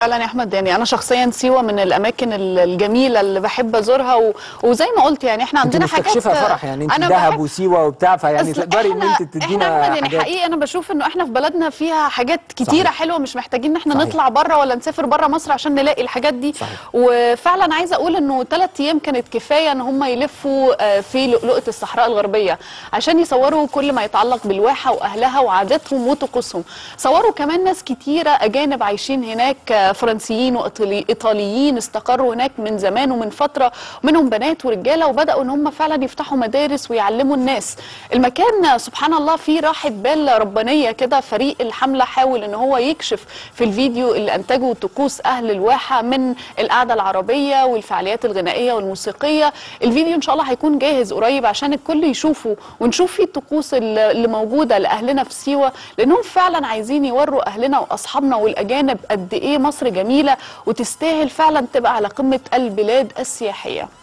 فعلا يا احمد يعني انا شخصيا سيوه من الاماكن ال- الجميله اللي بحب ازورها و... وزي ما قلت يعني احنا انت عندنا حاجات مستكشفه فرح يعني انت أنا دهب بحب- وسيوه وبتاع فيعني أصل تقدري ان إحنا- انت تدينا احنا احمد يعني حاجات. حقيقي انا بشوف انه احنا في بلدنا فيها حاجات كتيره صحيح. حلوه مش محتاجين ان احنا صحيح. نطلع بره ولا نسافر بره مصر عشان نلاقي الحاجات دي صحيح. وفعلا عايزه اقول انه ثلاث ايام كانت كفايه ان هم يلفوا آه، في لؤلؤه الصحراء الغربيه عشان يصوروا كل ما يتعلق بالواحه واهلها وعاداتهم وطقوسهم صوروا كمان ناس كتيره اجانب عايشين هناك آه، فرنسيين وايطاليين استقروا هناك من زمان ومن فتره منهم بنات ورجاله وبداوا ان هم فعلا يفتحوا مدارس ويعلموا الناس المكان آه، سبحان الله فيه راحه بال ربانيه كده فريق الحمله حاول ان هو يكشف في الفيديو اللي انتجه طقوس اهل الواحه من القعده العربيه والفعاليات الغنائيه والموسيقيه الفيديو ان شاء الله هيكون جاهز قريب عشان الكل يشوفه ونشوف فيه الطقوس اللي اللي موجوده لاهلنا في سيوه لانهم فعلا عايزين يوروا اهلنا واصحابنا والاجانب قد ايه مصر جميله وتستاهل فعلا تبقى على قمه البلاد السياحيه